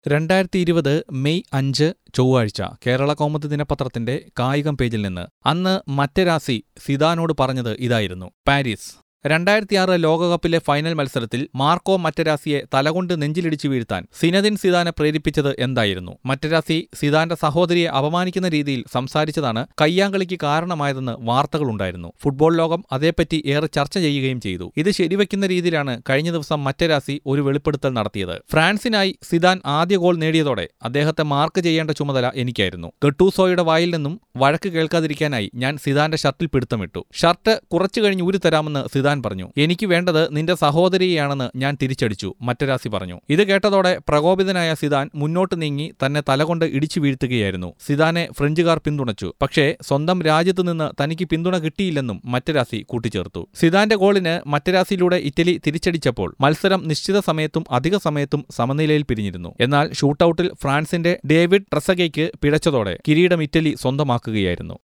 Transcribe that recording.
രണ്ടായിരത്തി ഇരുപത് മെയ് അഞ്ച് ചൊവ്വാഴ്ച കേരള കൗമുദി ദിനപത്രത്തിന്റെ കായികം പേജിൽ നിന്ന് അന്ന് മറ്റരാസി സിദാനോട് പറഞ്ഞത് ഇതായിരുന്നു പാരീസ് രണ്ടായിരത്തിയാറ് ലോകകപ്പിലെ ഫൈനൽ മത്സരത്തിൽ മാർക്കോ മറ്റരാസിയെ തലകൊണ്ട് നെഞ്ചിലിടിച്ചു വീഴ്ത്താൻ സിനദിൻ സിദാനെ പ്രേരിപ്പിച്ചത് എന്തായിരുന്നു മറ്റരാസി സിദാന്റെ സഹോദരിയെ അപമാനിക്കുന്ന രീതിയിൽ സംസാരിച്ചതാണ് കയ്യാങ്കളിക്ക് കാരണമായതെന്ന് വാർത്തകളുണ്ടായിരുന്നു ഫുട്ബോൾ ലോകം അതേപ്പറ്റി ഏറെ ചർച്ച ചെയ്യുകയും ചെയ്തു ഇത് ശരിവെക്കുന്ന രീതിയിലാണ് കഴിഞ്ഞ ദിവസം മറ്റരാസി ഒരു വെളിപ്പെടുത്തൽ നടത്തിയത് ഫ്രാൻസിനായി സിദാൻ ആദ്യ ഗോൾ നേടിയതോടെ അദ്ദേഹത്തെ മാർക്ക് ചെയ്യേണ്ട ചുമതല എനിക്കായിരുന്നു ഗട്ടൂസോയുടെ വായിൽ നിന്നും വഴക്ക് കേൾക്കാതിരിക്കാനായി ഞാൻ സിദാന്റെ ഷർട്ടിൽ പിടുത്തമിട്ടു ഷർട്ട് കുറച്ചു കഴിഞ്ഞ് ഊരി തരാമെന്ന് സിദാൻ പറഞ്ഞു എനിക്ക് വേണ്ടത് നിന്റെ സഹോദരിയെയാണെന്ന് ഞാൻ തിരിച്ചടിച്ചു മറ്റരാസി പറഞ്ഞു ഇത് കേട്ടതോടെ പ്രകോപിതനായ സിദാൻ മുന്നോട്ട് നീങ്ങി തന്നെ തലകൊണ്ട് ഇടിച്ചു വീഴ്ത്തുകയായിരുന്നു സിദാനെ ഫ്രഞ്ചുകാർ പിന്തുണച്ചു പക്ഷേ സ്വന്തം രാജ്യത്തു നിന്ന് തനിക്ക് പിന്തുണ കിട്ടിയില്ലെന്നും മറ്റരാസി കൂട്ടിച്ചേർത്തു സിദാന്റെ ഗോളിന് മറ്റരാസിയിലൂടെ ഇറ്റലി തിരിച്ചടിച്ചപ്പോൾ മത്സരം നിശ്ചിത സമയത്തും അധിക സമയത്തും സമനിലയിൽ പിരിഞ്ഞിരുന്നു എന്നാൽ ഷൂട്ടൌട്ടിൽ ഫ്രാൻസിന്റെ ഡേവിഡ് ട്രസഗയ്ക്ക് പിഴച്ചതോടെ കിരീടം ഇറ്റലി സ്വന്തമാക്കുകയായിരുന്നു